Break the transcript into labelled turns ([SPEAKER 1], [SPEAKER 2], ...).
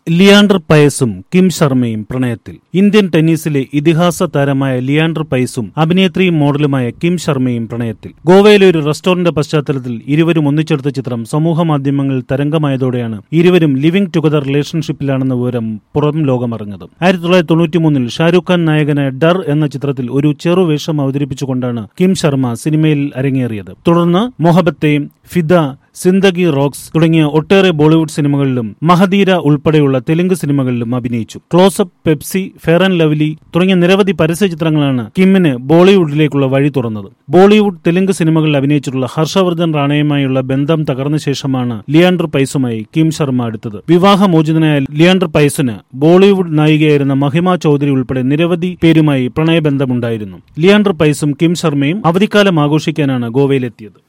[SPEAKER 1] Leander പയസും Kim ശർമ്മയും പ്രണയത്തിൽ Indian ടെന്നീസിലെ ഇതിഹാസ താരമായ ലിയാണ്ടർ പയസും അഭിനേത്രിയും മോഡലുമായ കിം ശർമ്മയും പ്രണയത്തിൽ ഗോവയിലെ ഒരു റെസ്റ്റോറന്റ് പശ്ചാത്തലത്തിൽ ഇരുവരും ഒന്നിച്ചെടുത്ത ചിത്രം സമൂഹ മാധ്യമങ്ങളിൽ തരംഗമായതോടെയാണ് ഇരുവരും ലിവിംഗ് ടുഗദർ റിലേഷൻഷിപ്പിലാണെന്ന വിവരം പുറം ലോകമറിഞ്ഞത് ആയിരത്തി തൊള്ളായിരത്തി തൊണ്ണൂറ്റി മൂന്നിൽ ഷാരൂഖ് ഖാൻ നായകനായ ഡർ എന്ന ചിത്രത്തിൽ ഒരു ചെറുവേഷം അവതരിപ്പിച്ചുകൊണ്ടാണ് കിം ശർമ്മ സിനിമയിൽ അരങ്ങേറിയത് തുടർന്ന് മൊഹബത്തെയും ഫിദ സിന്ദഗി റോക്സ് തുടങ്ങിയ ഒട്ടേറെ ബോളിവുഡ് സിനിമകളിലും മഹദീര ഉൾപ്പെടെയുള്ള തെലുങ്ക് സിനിമകളിലും അഭിനയിച്ചു Closeup Pepsi Fair and Lovely തുടങ്ങിയ നിരവധി പരസ്യ ചിത്രങ്ങളാണ് കിമ്മിന് ബോളിവുഡിലേക്കുള്ള വഴി തുറന്നത് ബോളിവുഡ് തെലുങ്ക് സിനിമകളിൽ അഭിനയിച്ചിട്ടുള്ള ഹർഷവർദ്ധൻ റാണയുമായുള്ള ബന്ധം തകർന്ന ശേഷമാണ് ലിയാണ്ടർ പൈസുമായി കിം ശർമ്മ അടുത്തത് വിവാഹമോചിതനായ ലിയാണ്ടർ പൈസിന് ബോളിവുഡ് നായികയായിരുന്ന മഹിമ ചൌധരി ഉൾപ്പെടെ നിരവധി പേരുമായി പ്രണയബന്ധമുണ്ടായിരുന്നു ലിയാണ്ടർ പൈസും കിം ശർമ്മയും അവധിക്കാലം ആഘോഷിക്കാനാണ് ഗോവയിലെത്തിയത്